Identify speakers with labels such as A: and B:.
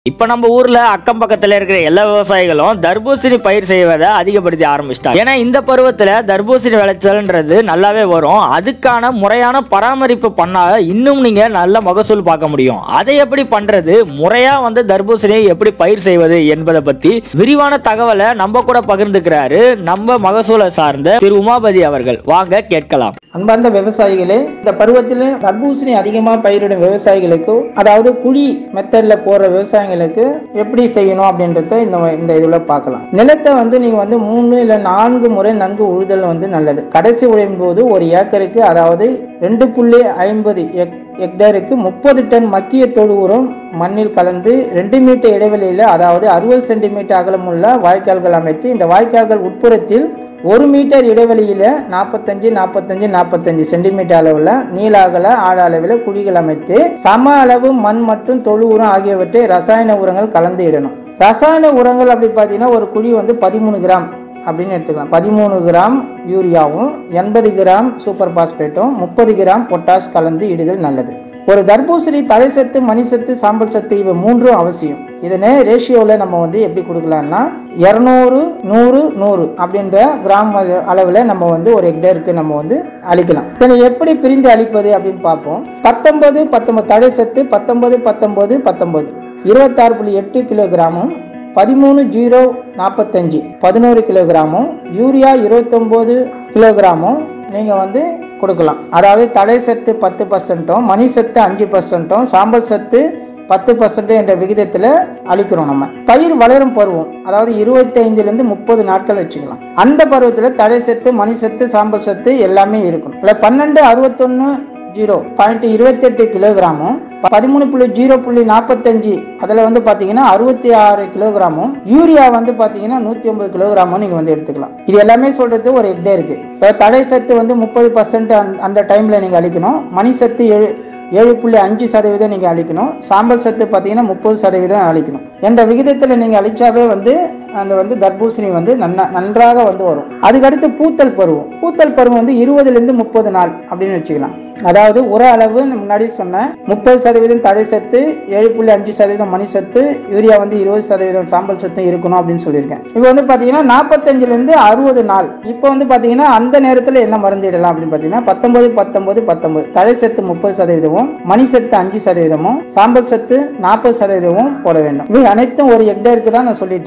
A: இப்ப நம்ம ஊர்ல அக்கம் பக்கத்துல இருக்கிற எல்லா விவசாயிகளும் தர்பூசணி பயிர் செய்வதை அதிகப்படுத்தி ஆரம்பிச்சிட்டாங்க ஏன்னா இந்த பருவத்துல தர்பூசணி விளைச்சல்ன்றது நல்லாவே வரும் அதுக்கான முறையான பராமரிப்பு பண்ணா இன்னும் நீங்க நல்ல மகசூல் பார்க்க முடியும் அதை எப்படி பண்றது முறையா வந்து தர்பூசணியை எப்படி பயிர் செய்வது என்பதை பத்தி விரிவான தகவலை நம்ம கூட பகிர்ந்துக்கிறாரு நம்ம மகசூலை சார்ந்த திரு உமாபதி அவர்கள் வாங்க கேட்கலாம்
B: அன்பார்ந்த விவசாயிகளே இந்த பருவத்தில் தர்பூசணி அதிகமாக பயிரிடும் விவசாயிகளுக்கு அதாவது குழி மெத்தட்ல போற விவசாயிகளுக்கு எப்படி செய்யணும் அப்படின்றத இந்த இந்த இதுல பார்க்கலாம் நிலத்தை வந்து நீங்க வந்து மூணு இல்ல நான்கு முறை நன்கு உழுதல் வந்து நல்லது கடைசி உழையும் போது ஒரு ஏக்கருக்கு அதாவது ரெண்டு புள்ளி ஐம்பது எக் ஹெக்டேருக்கு முப்பது டன் மக்கிய தொழு உரம் மண்ணில் கலந்து ரெண்டு மீட்டர் இடைவெளியில் அதாவது அறுபது சென்டிமீட்டர் அகலமுள்ள வாய்க்கால்கள் அமைத்து இந்த வாய்க்கால்கள் உட்புறத்தில் ஒரு மீட்டர் இடைவெளியில் நாற்பத்தஞ்சு நாற்பத்தஞ்சு நாற்பத்தஞ்சு சென்டிமீட்டர் அளவில் நீள அகல ஆழ அளவில் குழிகள் அமைத்து சம அளவு மண் மற்றும் தொழு உரம் ஆகியவற்றை ரசாயன உரங்கள் கலந்து இடணும் ரசாயன உரங்கள் அப்படி பார்த்தீங்கன்னா ஒரு குழி வந்து பதிமூணு கிராம் அப்படின்னு எடுத்துக்கலாம் பதிமூணு கிராம் யூரியாவும் எண்பது கிராம் சூப்பர் பாஸ்பேட்டும் முப்பது கிராம் பொட்டாஷ் கலந்து இடுதல் நல்லது ஒரு தர்பூசணி தலை சத்து மணி சத்து சாம்பல் சத்து இவை மூன்றும் அவசியம் இதனை ரேஷியோவில் நம்ம வந்து எப்படி கொடுக்கலாம்னா இரநூறு நூறு நூறு அப்படின்ற கிராம் அளவில் நம்ம வந்து ஒரு ஹெக்டேருக்கு நம்ம வந்து அளிக்கலாம் இதனை எப்படி பிரிந்து அளிப்பது அப்படின்னு பார்ப்போம் பத்தொன்பது பத்தொன்பது தடை சத்து பத்தொன்பது பத்தொன்பது பத்தொன்பது இருபத்தாறு புள்ளி எட்டு கிலோகிராமும் பதிமூணு ஜீரோ நாற்பத்தஞ்சு பதினோரு கிலோகிராமும் யூரியா இருபத்தொம்போது கிலோகிராமும் நீங்கள் வந்து கொடுக்கலாம் அதாவது தடை சத்து பத்து பர்சன்ட்டும் மணி சத்து அஞ்சு பர்சன்ட்டும் சாம்பல் சத்து பத்து பர்சன்ட் என்ற விகிதத்தில் அளிக்கிறோம் நம்ம பயிர் வளரும் பருவம் அதாவது இருபத்தி ஐந்துலேருந்து முப்பது நாட்கள் வச்சுக்கலாம் அந்த பருவத்தில் தடை சத்து மணி சத்து சாம்பல் சத்து எல்லாமே இருக்கும் இல்லை பன்னெண்டு அறுபத்தொன்று ஜீரோ பாயிண்ட் இருபத்தெட்டு கிலோகிராமும் பதிமூணு புள்ளி ஜீரோ புள்ளி நாற்பத்தஞ்சு அதில் வந்து பார்த்தீங்கன்னா அறுபத்தி ஆறு கிலோகிராமும் யூரியா வந்து பார்த்தீங்கன்னா நூற்றி ஒன்பது கிலோகிராமும் நீங்கள் வந்து எடுத்துக்கலாம் இது எல்லாமே சொல்கிறது ஒரு ஹெக்டே இருக்கு இப்போ தடை சத்து வந்து முப்பது பர்சன்ட் அந்த டைமில் நீங்கள் அளிக்கணும் மணி சத்து ஏழு ஏழு புள்ளி அஞ்சு சதவீதம் நீங்கள் அளிக்கணும் சாம்பல் சத்து பார்த்தீங்கன்னா முப்பது சதவீதம் அளிக்கணும் என்ற விகிதத்தில் நீங்கள் அளிச்சாவே வந்து அந்த வந்து தர்பூசணி வந்து நன்னா நன்றாக வந்து வரும் அதுக்கடுத்து பூத்தல் பருவம் பூத்தல் பருவம் வந்து இருபதுலேருந்து முப்பது நாள் அப்படின்னு வச்சுக்கலாம் அதாவது உர அளவு நான் முன்னாடி சொன்னேன் முப்பது சதவீதம் தடை சத்து ஏழு புள்ளி அஞ்சு சதவீதம் மணி சத்து யூரியா வந்து இருபது சதவீதம் சாம்பல் சத்து இருக்கணும் அப்படின்னு சொல்லியிருக்கேன் இப்போ வந்து பார்த்தீங்கன்னா நாற்பத்தஞ்சிலேருந்து அறுபது நாள் இப்போ வந்து பார்த்தீங்கன்னா அந்த நேரத்தில் என்ன மருந்து இடலாம் அப்படின்னு பார்த்தீங்கன்னா பத்தொன்பது பத்தொன்பது பத்தொன்பது தடை சத்து முப்பது சதவீதமும் மணி சத்து அஞ்சு சதவீதமும் சாம்பல் சத்து நாற்பது சதவீதமும் போட வேண்டும் இவை அனைத்தும் ஒரு ஹெக்டேருக்கு தான் நான் சொல்லிட்டு